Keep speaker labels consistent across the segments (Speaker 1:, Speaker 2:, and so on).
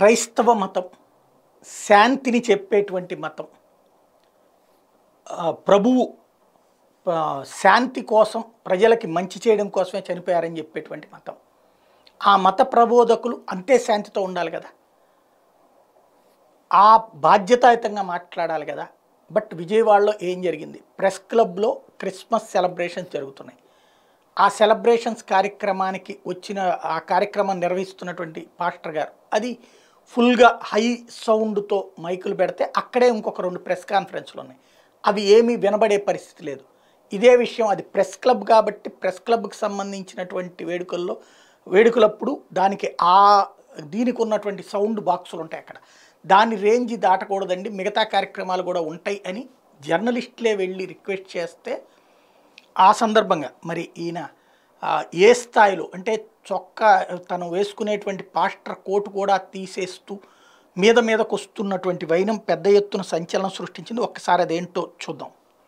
Speaker 1: క్రైస్తవ మతం శాంతిని చెప్పేటువంటి మతం ఆ, ప్రభువు ఆ, శాంతి కోసం ప్రజలకి మంచి చేయడం కోసమే చనిపోయారని చెప్పేటువంటి మతం ఆ మత ప్రబోధకులు అంతే శాంతితో ఉండాలి కదా ఆ బాధ్యతాయుతంగా మాట్లాడాలి కదా బట్ విజయవాడలో ఏం జరిగింది ప్రెస్ క్లబ్లో క్రిస్మస్ సెలబ్రేషన్స్ జరుగుతున్నాయి ఆ సెలబ్రేషన్స్ కార్యక్రమానికి వచ్చిన ఆ కార్యక్రమం నిర్వహిస్తున్నటువంటి పాస్టర్ గారు అది ఫుల్గా హై సౌండ్తో మైకులు పెడితే అక్కడే ఇంకొక రెండు ప్రెస్ కాన్ఫరెన్స్లు ఉన్నాయి అవి ఏమీ వినబడే పరిస్థితి లేదు ఇదే విషయం అది ప్రెస్ క్లబ్ కాబట్టి ప్రెస్ క్లబ్కి సంబంధించినటువంటి వేడుకల్లో వేడుకలప్పుడు దానికి ఆ దీనికి ఉన్నటువంటి సౌండ్ బాక్సులు ఉంటాయి అక్కడ దాని రేంజ్ దాటకూడదండి మిగతా కార్యక్రమాలు కూడా ఉంటాయి అని జర్నలిస్టులే వెళ్ళి రిక్వెస్ట్ చేస్తే ఆ సందర్భంగా మరి ఈయన ఆ, ఏ స్థాయిలో అంటే చొక్కా తను వేసుకునేటువంటి పాస్టర్ కోటు కూడా తీసేస్తూ మీద మీదకు వస్తున్నటువంటి వైనం పెద్ద ఎత్తున సంచలనం సృష్టించింది ఒక్కసారి అదేంటో చూద్దాం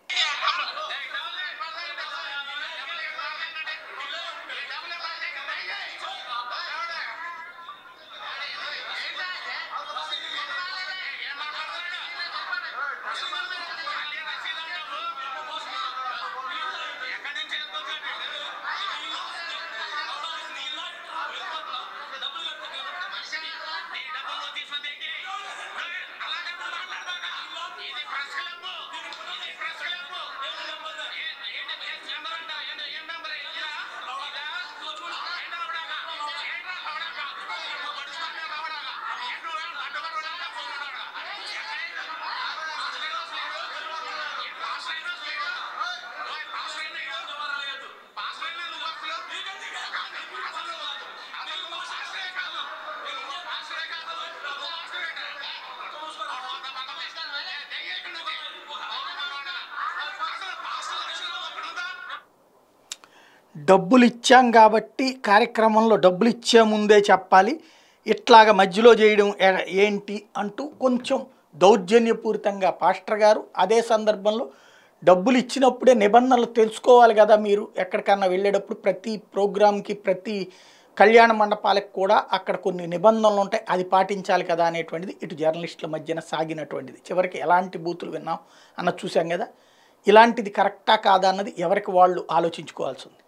Speaker 1: డబ్బులు ఇచ్చాం కాబట్టి కార్యక్రమంలో డబ్బులు ఇచ్చే ముందే చెప్పాలి ఇట్లాగ మధ్యలో చేయడం ఎ- ఏంటి అంటూ కొంచెం దౌర్జన్యపూరితంగా పాస్టర్ గారు అదే సందర్భంలో డబ్బులు ఇచ్చినప్పుడే నిబంధనలు తెలుసుకోవాలి కదా మీరు ఎక్కడికన్నా వెళ్ళేటప్పుడు ప్రతి ప్రోగ్రాంకి ప్రతి కళ్యాణ మండపాలకు కూడా అక్కడ కొన్ని నిబంధనలు ఉంటాయి అది పాటించాలి కదా అనేటువంటిది ఇటు జర్నలిస్టుల మధ్యన సాగినటువంటిది చివరికి ఎలాంటి బూతులు విన్నాం అన్నది చూసాం కదా ఇలాంటిది కరెక్టా కాదా అన్నది ఎవరికి వాళ్ళు ఆలోచించుకోవాల్సి ఉంది